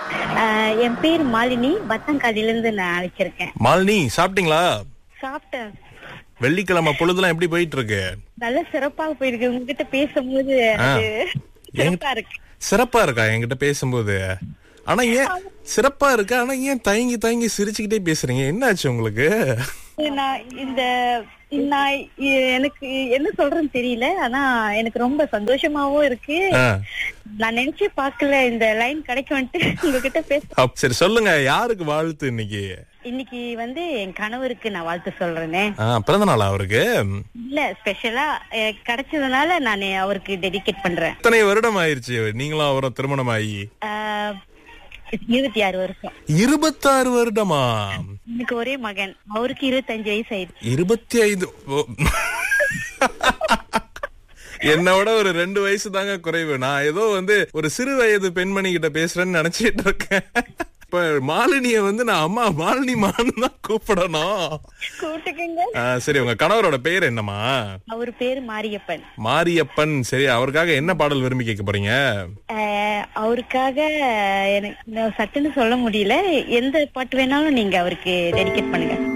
ஆஹ் என் பேர் மாலினி பத்தங்காடியில இருந்து நான் அழைச்சிருக்கேன் மாலினி சாப்பிட்டீங்களா சாப்பிட்டேன் வெள்ளிக்கிழமை பொழுதுலாம் எப்படி போயிட்டு இருக்கு நல்ல சிறப்பாக போயிருக்கு உங்ககிட்ட பேசும்போது ஆ. அது சிறப்பா இருக்கு சிறப்பா இருக்கா என்கிட்ட பேசும்போது ஆனா ஏன் சிறப்பா இருக்கா ஆனா ஏன் தயங்கி தயங்கி சிரிச்சுக்கிட்டே பேசுறீங்க என்ன ஆச்சு உங்களுக்கு நான் இந்த நான் இ- எனக்கு என்ன சொல்றேன்னு தெரியல ஆனா எனக்கு ரொம்ப சந்தோஷமாவும் இருக்கு ஆ. நான் நினைச்சே பார்க்கல இந்த லைன் கிடைக்கும்ட்டு உங்ககிட்ட பேச அப் சரி சொல்லுங்க யாருக்கு வாழ்த்து இன்னைக்கு இன்னைக்கு வந்து என் கணவருக்கு நான் வாழ்த்து சொல்றேனே ஆ, பிறந்த நாளா அவருக்கு இல்ல ஸ்பெஷலா கிடைச்சதுனால நான் அவருக்கு டெடிகேட் பண்றேன் எத்தனை வருடம் ஆயிருச்சு நீங்களும் அவரும் திருமணம் ஆகி ஆஹ் இருபத்தி ஆறு வருஷம் இருபத்தாறு வருடமா எனக்கு ஒரே மகன் அவருக்கு இருபத்தஞ்சு வயசு ஆயிடுச்சு இருபத்தி ஐந்து ஓ. என்னை விட ஒரு ரெண்டு வயசு தாங்க குறைவு நான் ஏதோ வந்து ஒரு சிறு வயது பெண்மணி கிட்ட பேசுறேன்னு நினைச்சிட்டு இருக்கேன் இப்ப மாலினிய வந்து நான் அம்மா மாலினி மான்னு தான் கூப்பிடணும் கூட்டுக்குங்க ஆ, சரி உங்க கணவரோட பெயர் என்னம்மா அவர் பேரு மாரியப்பன் மாரியப்பன் சரி அவருக்காக என்ன பாடல் விரும்பி கேட்க போறீங்க ஆஹ் அவருக்காக எனக்கு நான் சட்டுன்னு சொல்ல முடியல எந்த பாட்டு வேணாலும் நீங்க அவருக்கு டெடிகேட் பண்ணுங்க